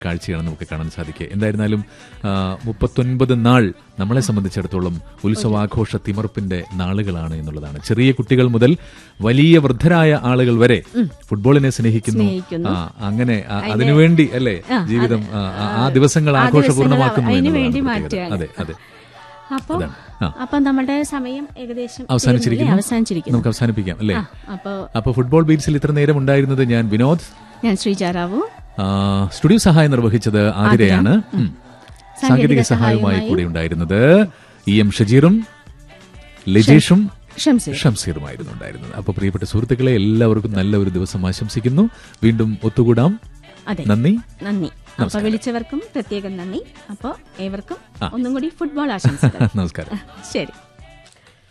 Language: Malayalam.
കാഴ്ചയാണ് നമുക്ക് കാണാൻ സാധിക്കുക എന്തായിരുന്നാലും ആ, മുപ്പത്തൊൻപത് നാൾ നമ്മളെ സംബന്ധിച്ചിടത്തോളം ഉത്സവാഘോഷ തിമർപ്പിന്റെ നാളുകളാണ് എന്നുള്ളതാണ് ചെറിയ കുട്ടികൾ മുതൽ വലിയ വൃദ്ധരായ ആളുകൾ വരെ ഫുട്ബോളിനെ സ്നേഹിക്കുന്നു സ്നേഹിക്കുന്നു. ആ, അങ്ങനെ ആ, അതിനുവേണ്ടി അല്ലേ ജീവിതം ആ, ആ, ആ ദിവസങ്ങൾ ആ ആഘോഷപൂർണ്ണമാക്കുന്നു ദിവസങ്ങൾ അതിനു എന്നുള്ളതാണ് വേണ്ടി പ്രത്യേകത. മാറ്റുകയാണ്. അതെ അതെ അപ്പൊ അതാണ്. ആ. അപ്പൊ നമ്മുടെ സമയം ഏകദേശം അവസാനിച്ചിരിക്കുന്നു തീർന്നില്ലേ? അവസാനിച്ചിരിക്കുന്നു നമുക്ക് അവസാനിപ്പിക്കാം അല്ലേ ആ, അപ്പൊ അപ്പൊ ഫുട്ബോൾ ബീറ്റ്സിൽ ഇത്ര നേരം ഉണ്ടായിരുന്നത് ഞാൻ വിനോദ് ഞാൻ ശ്രീജാറാവു ആ, സ്റ്റുഡിയോ സഹായം നിർവഹിച്ചത് ആതിരയാണ് ഉം. സാങ്കേതിക സഹായവുമായി സഹായവുമായി കൂടെ ഉണ്ടായിരുന്നത് ഇ എം ഷജീറും ലിജേഷും ഷംസീർ ഷംസീറുമായിരുന്നു ഉണ്ടായിരുന്നത് അപ്പൊ പ്രിയപ്പെട്ട സുഹൃത്തുക്കളെ എല്ലാവർക്കും നല്ല ഒരു ദിവസം ആശംസിക്കുന്നു വീണ്ടും ഒത്തുകൂടാം അതെ നന്ദി നന്ദി അപ്പൊ വിളിച്ചവർക്കും പ്രത്യേകം നന്ദി അപ്പൊ ഏവർക്കും ഒന്നും കൂടി ഫുട്ബോൾ ആശംസകൾ നമസ്കാരം ശരി